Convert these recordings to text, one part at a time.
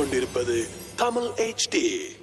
கேட்டுக்கொண்டிருப்பது தமிழ் HD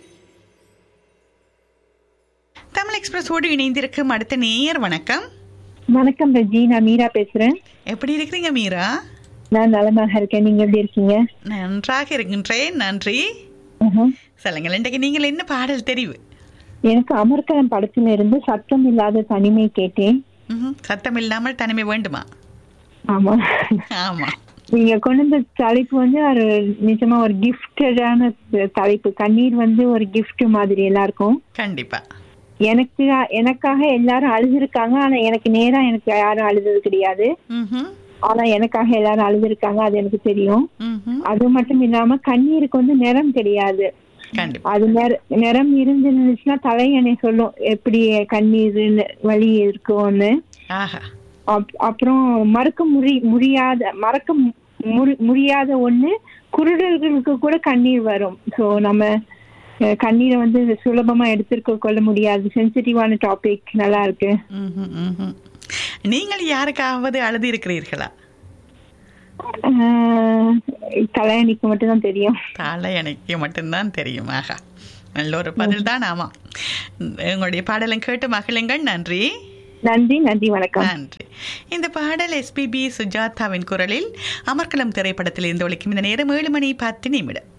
தமிழ் எக்ஸ்பிரஸோடு இணைந்திருக்கும் அடுத்த நேயர் வணக்கம் வணக்கம் ரஜி நான் மீரா பேசுறேன் எப்படி இருக்கிறீங்க மீரா நான் நலமாக இருக்கேன் நீங்க எப்படி இருக்கீங்க நன்றாக இருக்கின்றேன் நன்றி ம்ஹும். சொல்லுங்கள் இன்றைக்கு நீங்கள் என்ன பாடல் தெரிவு எனக்கு அமர்கலம் படத்துல இருந்து சத்தம் இல்லாத தனிமை கேட்டேன் ம்ஹும். சத்தம் இல்லாமல் தனிமை வேண்டுமா ஆமா ஆமா நீங்க கொண்டு வந்த தலைப்பு வந்து ஒரு நிஜமா ஒரு கிஃப்டடான தலைப்பு கண்ணீர் வந்து ஒரு gift மாதிரி எல்லாருக்கும் கண்டிப்பா எனக்கு எனக்காக எல்லாரும் அழுதுருக்காங்க ஆனா எனக்கு நேரா எனக்கு யாரும் அழுதது கிடையாது ம்ஹும். ஆனா எனக்காக எல்லாரும் அழுதுருக்காங்க அது எனக்கு தெரியும் ம்ஹும். அது மட்டும் இல்லாம கண்ணீருக்கு வந்து நிறம் கிடையாது கண்டிப்பா அது நிற- நிறம் இருந்துச்சுன்னா தலையணை சொல்லும் எப்படி கண்ணீர் வலி இருக்கும்னு ஆஹா அப்- அப்புறம் மறக்க முடி முடியாத மறக்க மு- முடி- முடியாத ஒண்ணு குருடர்களுக்கு கூட கண்ணீர் வரும் சோ நம்ம அஹ், கண்ணீரை வந்து சுலபமா எடுத்துக்க கொள்ள முடியாது சென்சிட்டிவான டாபிக் நல்லா இருக்கு ம்ஹும். ம்ஹும். நீங்கள் யாருக்காவது அழுது இருக்கிறீர்களா அஹ், கல்யாணிக்கு மட்டும்தான் தெரியும் தாளை எனக்கு மட்டும்தான் தெரியும் ஆஹா நல்ல ஒரு பதில் தான் ஆமாம் உங்களுடைய பாடலும் கேட்டு மகிழுங்கள் நன்றி நன்றி நன்றி வணக்கம் நன்றி இந்த பாடல் எஸ்பிபி சுஜாதாவின் குரலில் அமர்கலம் திரைப்படத்தில் இருந்து ஒழிக்கும் இந்த நேரம் ஏழு மணி பத்து நிமிடம்